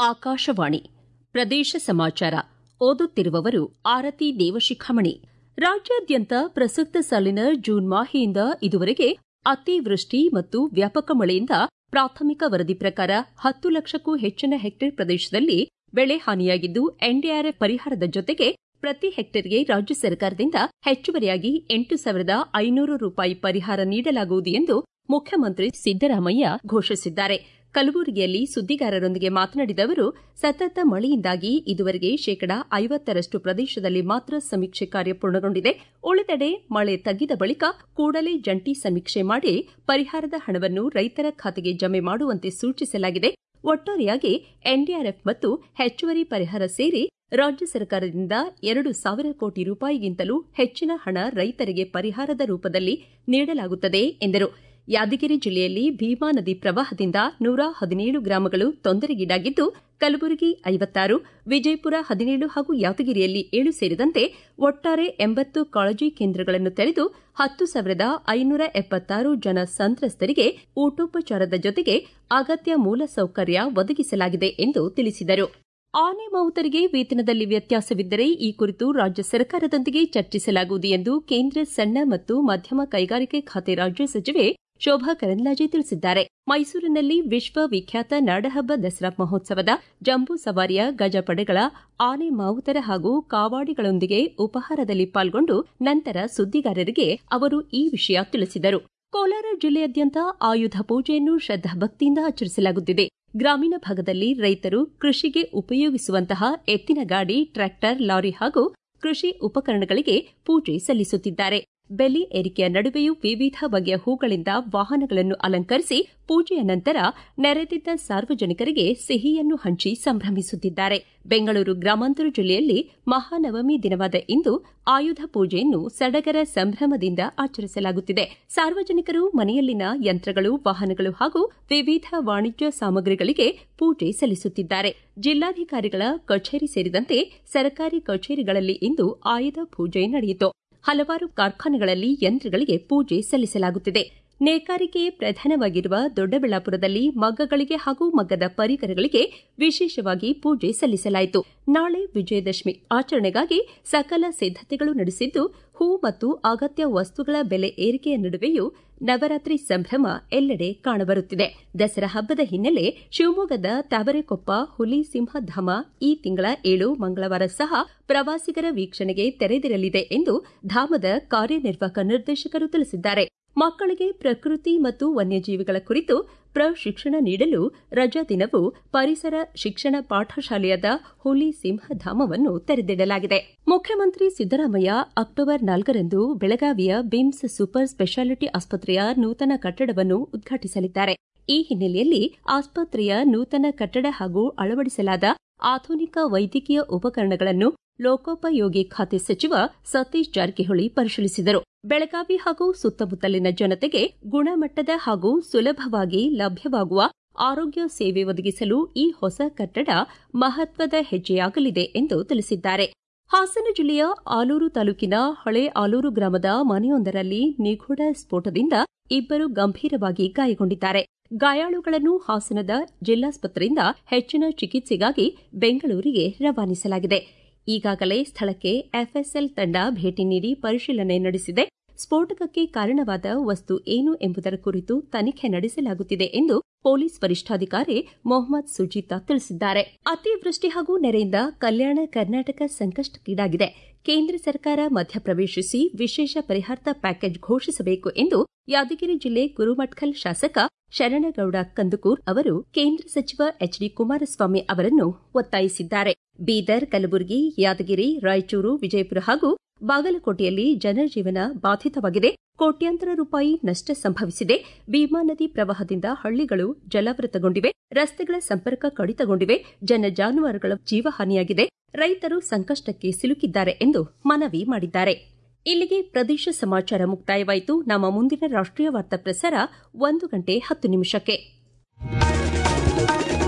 ಆಕಾಶವಾಣಿ ಪ್ರದೇಶ ಸಮಾಚಾರ ಓದುತ್ತಿರುವವರು ಆರತಿ ದೇವಶಿಖಾಮಣಿ ರಾಜ್ಯಾದ್ಯಂತ ಪ್ರಸಕ್ತ ಸಾಲಿನ ಜೂನ್ ಮಾಹೆಯಿಂದ ಇದುವರೆಗೆ ಅತಿವೃಷ್ಟಿ ಮತ್ತು ವ್ಯಾಪಕ ಮಳೆಯಿಂದ ಪ್ರಾಥಮಿಕ ವರದಿ ಪ್ರಕಾರ ಹತ್ತು ಲಕ್ಷಕ್ಕೂ ಹೆಚ್ಚಿನ ಹೆಕ್ಟೇರ್ ಪ್ರದೇಶದಲ್ಲಿ ಬೆಳೆ ಹಾನಿಯಾಗಿದ್ದು ಎನ್ಡಿಆರ್ಎಫ್ ಪರಿಹಾರದ ಜೊತೆಗೆ ಪ್ರತಿ ಹೆಕ್ಟೇರ್ಗೆ ರಾಜ್ಯ ಸರ್ಕಾರದಿಂದ ಹೆಚ್ಚುವರಿಯಾಗಿ ಎಂಟು ಸಾವಿರದ ಐನೂರು ರೂಪಾಯಿ ಪರಿಹಾರ ನೀಡಲಾಗುವುದು ಎಂದು ಮುಖ್ಯಮಂತ್ರಿ ಸಿದ್ದರಾಮಯ್ಯ ಘೋಷಿಸಿದ್ದಾರೆ ಕಲಬುರಗಿಯಲ್ಲಿ ಸುದ್ದಿಗಾರರೊಂದಿಗೆ ಮಾತನಾಡಿದ ಅವರು ಸತತ ಮಳೆಯಿಂದಾಗಿ ಇದುವರೆಗೆ ಶೇಕಡಾ ಐವತ್ತರಷ್ಟು ಪ್ರದೇಶದಲ್ಲಿ ಮಾತ್ರ ಸಮೀಕ್ಷೆ ಕಾರ್ಯ ಪೂರ್ಣಗೊಂಡಿದೆ ಉಳಿದೆಡೆ ಮಳೆ ತಗ್ಗಿದ ಬಳಿಕ ಕೂಡಲೇ ಜಂಟಿ ಸಮೀಕ್ಷೆ ಮಾಡಿ ಪರಿಹಾರದ ಹಣವನ್ನು ರೈತರ ಖಾತೆಗೆ ಜಮೆ ಮಾಡುವಂತೆ ಸೂಚಿಸಲಾಗಿದೆ ಒಟ್ಟಾರೆಯಾಗಿ ಎನ್ಡಿಆರ್ಎಫ್ ಮತ್ತು ಹೆಚ್ಚುವರಿ ಪರಿಹಾರ ಸೇರಿ ರಾಜ್ಯ ಸರ್ಕಾರದಿಂದ ಎರಡು ಸಾವಿರ ಕೋಟಿ ರೂಪಾಯಿಗಿಂತಲೂ ಹೆಚ್ಚಿನ ಹಣ ರೈತರಿಗೆ ಪರಿಹಾರದ ರೂಪದಲ್ಲಿ ನೀಡಲಾಗುತ್ತದೆ ಎಂದರು ಯಾದಗಿರಿ ಜಿಲ್ಲೆಯಲ್ಲಿ ಭೀಮಾ ನದಿ ಪ್ರವಾಹದಿಂದ ನೂರ ಹದಿನೇಳು ಗ್ರಾಮಗಳು ತೊಂದರೆಗೀಡಾಗಿದ್ದು ಕಲಬುರಗಿ ಐವತ್ತಾರು ವಿಜಯಪುರ ಹದಿನೇಳು ಹಾಗೂ ಯಾದಗಿರಿಯಲ್ಲಿ ಏಳು ಸೇರಿದಂತೆ ಒಟ್ಟಾರೆ ಎಂಬತ್ತು ಕಾಳಜಿ ಕೇಂದ್ರಗಳನ್ನು ತೆರೆದು ಹತ್ತು ಸಾವಿರದ ಐನೂರ ಎಪ್ಪತ್ತಾರು ಜನ ಸಂತ್ರಸ್ತರಿಗೆ ಊಟೋಪಚಾರದ ಜೊತೆಗೆ ಅಗತ್ಯ ಮೂಲಸೌಕರ್ಯ ಒದಗಿಸಲಾಗಿದೆ ಎಂದು ತಿಳಿಸಿದರು ಆನೆ ಮಾವುತರಿಗೆ ವೇತನದಲ್ಲಿ ವ್ಯತ್ಯಾಸವಿದ್ದರೆ ಈ ಕುರಿತು ರಾಜ್ಯ ಸರ್ಕಾರದೊಂದಿಗೆ ಚರ್ಚಿಸಲಾಗುವುದು ಎಂದು ಕೇಂದ್ರ ಸಣ್ಣ ಮತ್ತು ಮಧ್ಯಮ ಕೈಗಾರಿಕೆ ಖಾತೆ ರಾಜ್ಯ ಸಚಿವೆ ಶೋಭಾ ಕರಂದ್ಲಾಜೆ ತಿಳಿಸಿದ್ದಾರೆ ಮೈಸೂರಿನಲ್ಲಿ ವಿಶ್ವವಿಖ್ಯಾತ ನಾಡಹಬ್ಬ ದಸರಾ ಮಹೋತ್ಸವದ ಜಂಬೂ ಸವಾರಿಯ ಗಜಪಡೆಗಳ ಆನೆ ಮಾವುತರ ಹಾಗೂ ಕಾವಾಡಿಗಳೊಂದಿಗೆ ಉಪಹಾರದಲ್ಲಿ ಪಾಲ್ಗೊಂಡು ನಂತರ ಸುದ್ದಿಗಾರರಿಗೆ ಅವರು ಈ ವಿಷಯ ತಿಳಿಸಿದರು ಕೋಲಾರ ಜಿಲ್ಲೆಯಾದ್ಯಂತ ಆಯುಧ ಪೂಜೆಯನ್ನು ಶ್ರದ್ದಾಭಕ್ತಿಯಿಂದ ಆಚರಿಸಲಾಗುತ್ತಿದೆ ಗ್ರಾಮೀಣ ಭಾಗದಲ್ಲಿ ರೈತರು ಕೃಷಿಗೆ ಉಪಯೋಗಿಸುವಂತಹ ಎತ್ತಿನ ಗಾಡಿ ಟ್ರ್ಯಾಕ್ಟರ್ ಲಾರಿ ಹಾಗೂ ಕೃಷಿ ಉಪಕರಣಗಳಿಗೆ ಪೂಜೆ ಸಲ್ಲಿಸುತ್ತಿದ್ದಾರೆ ಬೆಲೆ ಏರಿಕೆಯ ನಡುವೆಯೂ ವಿವಿಧ ಬಗೆಯ ಹೂಗಳಿಂದ ವಾಹನಗಳನ್ನು ಅಲಂಕರಿಸಿ ಪೂಜೆಯ ನಂತರ ನೆರೆದಿದ್ದ ಸಾರ್ವಜನಿಕರಿಗೆ ಸಿಹಿಯನ್ನು ಹಂಚಿ ಸಂಭ್ರಮಿಸುತ್ತಿದ್ದಾರೆ ಬೆಂಗಳೂರು ಗ್ರಾಮಾಂತರ ಜಿಲ್ಲೆಯಲ್ಲಿ ಮಹಾನವಮಿ ದಿನವಾದ ಇಂದು ಆಯುಧ ಪೂಜೆಯನ್ನು ಸಡಗರ ಸಂಭ್ರಮದಿಂದ ಆಚರಿಸಲಾಗುತ್ತಿದೆ ಸಾರ್ವಜನಿಕರು ಮನೆಯಲ್ಲಿನ ಯಂತ್ರಗಳು ವಾಹನಗಳು ಹಾಗೂ ವಿವಿಧ ವಾಣಿಜ್ಯ ಸಾಮಗ್ರಿಗಳಿಗೆ ಪೂಜೆ ಸಲ್ಲಿಸುತ್ತಿದ್ದಾರೆ ಜಿಲ್ಲಾಧಿಕಾರಿಗಳ ಕಚೇರಿ ಸೇರಿದಂತೆ ಸರ್ಕಾರಿ ಕಚೇರಿಗಳಲ್ಲಿ ಇಂದು ಆಯುಧ ಪೂಜೆ ನಡೆಯಿತು ಹಲವಾರು ಕಾರ್ಖಾನೆಗಳಲ್ಲಿ ಯಂತ್ರಗಳಿಗೆ ಪೂಜೆ ಸಲ್ಲಿಸಲಾಗುತ್ತಿದೆ ನೇಕಾರಿಕೆ ಪ್ರಧಾನವಾಗಿರುವ ದೊಡ್ಡಬಳ್ಳಾಪುರದಲ್ಲಿ ಮಗ್ಗಗಳಿಗೆ ಹಾಗೂ ಮಗ್ಗದ ಪರಿಕರಗಳಿಗೆ ವಿಶೇಷವಾಗಿ ಪೂಜೆ ಸಲ್ಲಿಸಲಾಯಿತು ನಾಳೆ ವಿಜಯದಶಮಿ ಆಚರಣೆಗಾಗಿ ಸಕಲ ಸಿದ್ದತೆಗಳು ನಡೆಸಿದ್ದು ಹೂ ಮತ್ತು ಅಗತ್ಯ ವಸ್ತುಗಳ ಬೆಲೆ ಏರಿಕೆಯ ನಡುವೆಯೂ ನವರಾತ್ರಿ ಸಂಭ್ರಮ ಎಲ್ಲೆಡೆ ಕಾಣಬರುತ್ತಿದೆ ದಸರಾ ಹಬ್ಬದ ಹಿನ್ನೆಲೆ ಶಿವಮೊಗ್ಗದ ತಾವರೆಕೊಪ್ಪ ಹುಲಿ ಸಿಂಹಧಾಮ ಈ ತಿಂಗಳ ಏಳು ಮಂಗಳವಾರ ಸಹ ಪ್ರವಾಸಿಗರ ವೀಕ್ಷಣೆಗೆ ತೆರೆದಿರಲಿದೆ ಎಂದು ಧಾಮದ ಕಾರ್ಯನಿರ್ವಾಹಕ ನಿರ್ದೇಶಕರು ತಿಳಿಸಿದ್ದಾರೆ ಮಕ್ಕಳಿಗೆ ಪ್ರಕೃತಿ ಮತ್ತು ವನ್ಯಜೀವಿಗಳ ಕುರಿತು ಪ್ರಶಿಕ್ಷಣ ನೀಡಲು ರಜಾ ದಿನವೂ ಪರಿಸರ ಶಿಕ್ಷಣ ಪಾಠಶಾಲೆಯಾದ ಹುಲಿ ಸಿಂಹಧಾಮವನ್ನು ತೆರೆದಿಡಲಾಗಿದೆ ಮುಖ್ಯಮಂತ್ರಿ ಸಿದ್ದರಾಮಯ್ಯ ಅಕ್ಟೋಬರ್ ನಾಲ್ಕರಂದು ಬೆಳಗಾವಿಯ ಬಿಮ್ಸ್ ಸೂಪರ್ ಸ್ಪೆಷಾಲಿಟಿ ಆಸ್ಪತ್ರೆಯ ನೂತನ ಕಟ್ಟಡವನ್ನು ಉದ್ಘಾಟಿಸಲಿದ್ದಾರೆ ಈ ಹಿನ್ನೆಲೆಯಲ್ಲಿ ಆಸ್ಪತ್ರೆಯ ನೂತನ ಕಟ್ಟಡ ಹಾಗೂ ಅಳವಡಿಸಲಾದ ಆಧುನಿಕ ವೈದ್ಯಕೀಯ ಉಪಕರಣಗಳನ್ನು ಲೋಕೋಪಯೋಗಿ ಖಾತೆ ಸಚಿವ ಸತೀಶ್ ಜಾರಕಿಹೊಳಿ ಪರಿಶೀಲಿಸಿದರು ಬೆಳಗಾವಿ ಹಾಗೂ ಸುತ್ತಮುತ್ತಲಿನ ಜನತೆಗೆ ಗುಣಮಟ್ಟದ ಹಾಗೂ ಸುಲಭವಾಗಿ ಲಭ್ಯವಾಗುವ ಆರೋಗ್ಯ ಸೇವೆ ಒದಗಿಸಲು ಈ ಹೊಸ ಕಟ್ಟಡ ಮಹತ್ವದ ಹೆಜ್ಜೆಯಾಗಲಿದೆ ಎಂದು ತಿಳಿಸಿದ್ದಾರೆ ಹಾಸನ ಜಿಲ್ಲೆಯ ಆಲೂರು ತಾಲೂಕಿನ ಹಳೆ ಆಲೂರು ಗ್ರಾಮದ ಮನೆಯೊಂದರಲ್ಲಿ ನಿಗೂಢ ಸ್ಫೋಟದಿಂದ ಇಬ್ಬರು ಗಂಭೀರವಾಗಿ ಗಾಯಗೊಂಡಿದ್ದಾರೆ ಗಾಯಾಳುಗಳನ್ನು ಹಾಸನದ ಜಿಲ್ಲಾಸ್ಪತ್ರೆಯಿಂದ ಹೆಚ್ಚಿನ ಚಿಕಿತ್ಸೆಗಾಗಿ ಬೆಂಗಳೂರಿಗೆ ರವಾನಿಸಲಾಗಿದೆ ಈಗಾಗಲೇ ಸ್ಥಳಕ್ಕೆ ಎಫ್ಎಸ್ಎಲ್ ತಂಡ ಭೇಟಿ ನೀಡಿ ಪರಿಶೀಲನೆ ನಡೆಸಿದೆ ಸ್ಫೋಟಕಕ್ಕೆ ಕಾರಣವಾದ ವಸ್ತು ಏನು ಎಂಬುದರ ಕುರಿತು ತನಿಖೆ ನಡೆಸಲಾಗುತ್ತಿದೆ ಎಂದು ಪೊಲೀಸ್ ವರಿಷ್ಠಾಧಿಕಾರಿ ಮೊಹಮ್ಮದ್ ಸುಜೀತಾ ತಿಳಿಸಿದ್ದಾರೆ ಅತಿವೃಷ್ಟಿ ಹಾಗೂ ನೆರೆಯಿಂದ ಕಲ್ಯಾಣ ಕರ್ನಾಟಕ ಸಂಕಷ್ಟಕ್ಕೀಡಾಗಿದೆ ಕೇಂದ್ರ ಸರ್ಕಾರ ಮಧ್ಯಪ್ರವೇಶಿಸಿ ವಿಶೇಷ ಪರಿಹಾರದ ಪ್ಯಾಕೇಜ್ ಘೋಷಿಸಬೇಕು ಎಂದು ಯಾದಗಿರಿ ಜಿಲ್ಲೆ ಗುರುಮಠ್ಕಲ್ ಶಾಸಕ ಶರಣಗೌಡ ಕಂದುಕೂರ್ ಅವರು ಕೇಂದ್ರ ಸಚಿವ ಎಚ್ ಡಿ ಕುಮಾರಸ್ವಾಮಿ ಅವರನ್ನು ಒತ್ತಾಯಿಸಿದ್ದಾರೆ ಬೀದರ್ ಕಲಬುರಗಿ ಯಾದಗಿರಿ ರಾಯಚೂರು ವಿಜಯಪುರ ಹಾಗೂ ಬಾಗಲಕೋಟೆಯಲ್ಲಿ ಜನಜೀವನ ಬಾಧಿತವಾಗಿದೆ ಕೋಟ್ಯಾಂತರ ರೂಪಾಯಿ ನಷ್ಟ ಸಂಭವಿಸಿದೆ ಭೀಮಾ ನದಿ ಪ್ರವಾಹದಿಂದ ಹಳ್ಳಿಗಳು ಜಲಾವೃತಗೊಂಡಿವೆ ರಸ್ತೆಗಳ ಸಂಪರ್ಕ ಕಡಿತಗೊಂಡಿವೆ ಜನ ಜಾನುವಾರುಗಳ ಜೀವಹಾನಿಯಾಗಿದೆ ರೈತರು ಸಂಕಷ್ಟಕ್ಕೆ ಸಿಲುಕಿದ್ದಾರೆ ಎಂದು ಮನವಿ ಮಾಡಿದ್ದಾರೆ ಇಲ್ಲಿಗೆ ಪ್ರದೇಶ ಸಮಾಚಾರ ಮುಕ್ತಾಯವಾಯಿತು ನಮ್ಮ ಮುಂದಿನ ರಾಷ್ಟೀಯ ವಾರ್ತಾ ಪ್ರಸಾರ ಒಂದು ಗಂಟೆ ಹತ್ತು ನಿಮಿಷಕ್ಕೆ